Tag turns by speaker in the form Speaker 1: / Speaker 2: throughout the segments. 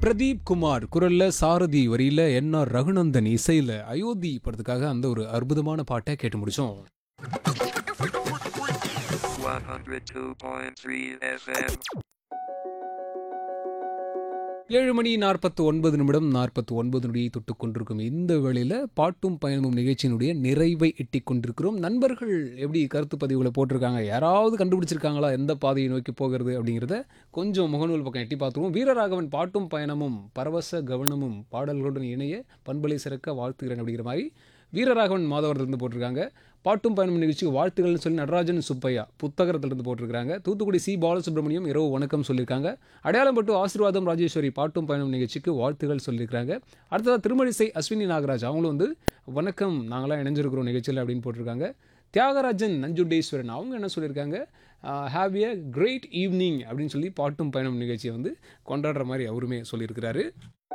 Speaker 1: பிரதீப் குமார் குரல்ல சாரதி வரியில N R Raghunandan இசையில அயோத்தி படத்துக்காக அந்த ஒரு அற்புதமான பாட்டை கேட்டு முடிச்சோம்
Speaker 2: 102.3 FM.
Speaker 1: ஏழு மணி நாற்பத்தி ஒன்பது நிமிடம் நாற்பத்தி ஒன்பது நொடியை தொட்டுக் கொண்டிருக்கும் இந்த வேளையில் பாட்டும் பயணமும் நிகழ்ச்சியினுடைய நிறைவை எட்டிக் கொண்டிருக்கிறோம் நண்பர்கள் எப்படி கருத்து பதிவுகளை போட்டிருக்காங்க யாராவது கண்டுபிடிச்சிருக்காங்களா எந்த பாதையை நோக்கி போகிறது அப்படிங்கிறத கொஞ்சம் முகநூல் பக்கம் எட்டி பார்த்துருவோம் வீரராகவன் பாட்டும் பயணமும் பரவச கவனமும் பாடல்களுடன் இணைய பண்பலை சிறக்க வாழ்த்துகிறேன் அப்படிங்கிற மாதிரி வீரராகவன் மாதவரத்திலிருந்து போட்டிருக்காங்க பாட்டும் பயணம் நிகழ்ச்சிக்கு வாழ்த்துக்கள்னு சொல்லி நடராஜன் சுப்பையா புத்தகத்திலிருந்து போட்டிருக்காங்க தூத்துக்குடி சி பாலசுப்ரமணியம் இரவு வணக்கம் சொல்லியிருக்காங்க அடையாளம்பட்டு ஆசீர்வாதம் ராஜேஸ்வரி பாட்டும் பயணம் நிகழ்ச்சிக்கு வாழ்த்துகள் சொல்லியிருக்காங்க அடுத்ததாக திருமழிசை அஸ்வினி நாகராஜ் அவங்களும் வந்து வணக்கம் நாங்களாம் இணைஞ்சிருக்கிறோம் நிகழ்ச்சியில் அப்படின்னு போட்டிருக்காங்க தியாகராஜன் நஞ்சுண்டேஸ்வரன் அவங்க என்ன சொல்லியிருக்காங்க ஹாவ் எ கிரேட் ஈவினிங் அப்படின்னு சொல்லி பாட்டும் பயணம் நிகழ்ச்சியை வந்து கொண்டாடுற மாதிரி அவருமே சொல்லியிருக்கிறாரு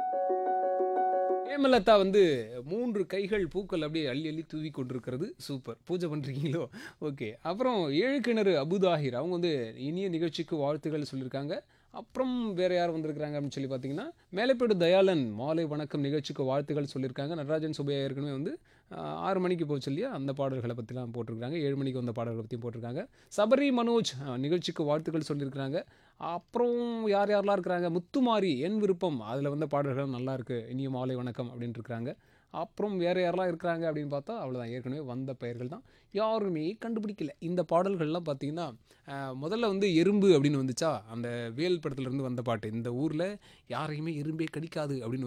Speaker 1: ஹேமலதா வந்து மூன்று கைகள் பூக்கள் அப்படியே அள்ளி அள்ளி தூவி கொண்டிருக்கிறது சூப்பர் பூஜை பண்ணுறீங்களோ ஓகே அப்புறம் ஏழு கிணறு அபுதாஹிர் அவங்க வந்து இனிய நிகழ்ச்சிக்கு வாழ்த்துக்கள் சொல்லியிருக்காங்க அப்புறம் வேறு யார் வந்திருக்கிறாங்க அப்படின்னு சொல்லி பார்த்தீங்கன்னா மேலப்பேடு தயாளன் மாலை வணக்கம் நிகழ்ச்சிக்கு வாழ்த்துக்கள் சொல்லியிருக்காங்க நடராஜன் சுபையா ஏற்கனவே வந்து ஆஹ், ஆறு மணிக்கு போச்சு இல்லையா அந்த பாடல்களை பற்றிலாம் போட்டிருக்காங்க ஏழு மணிக்கு வந்த பாடல்களை பற்றியும் போட்டிருக்காங்க சபரி மனோஜ் ஆஹ், நிகழ்ச்சிக்கு வாழ்த்துக்கள் சொல்லியிருக்கிறாங்க அப்புறம் யார் யாரெல்லாம் இருக்கிறாங்க முத்துமாரி என் விருப்பம் அதில் வந்த பாடல்கள் நல்லா இருக்கு இனிய மாலை வணக்கம் அப்படின்ட்டு இருக்கிறாங்க அப்புறம் வேறு யாரெல்லாம் இருக்கிறாங்க அப்படின்னு பார்த்தா அவ்வளோதான் ஏற்கனவே வந்த பெயர்கள் தான் யாருமே கண்டுபிடிக்கல இந்த பாடல்கள்லாம் பார்த்தீங்கன்னா ஆஹ், முதல்ல வந்து எறும்பு அப்படின்னு வந்துச்சா அந்த வேல் படத்துலேருந்து வந்த பாட்டு இந்த ஊரில் யாரையுமே எறும்பே கடிக்காது அப்படின்னு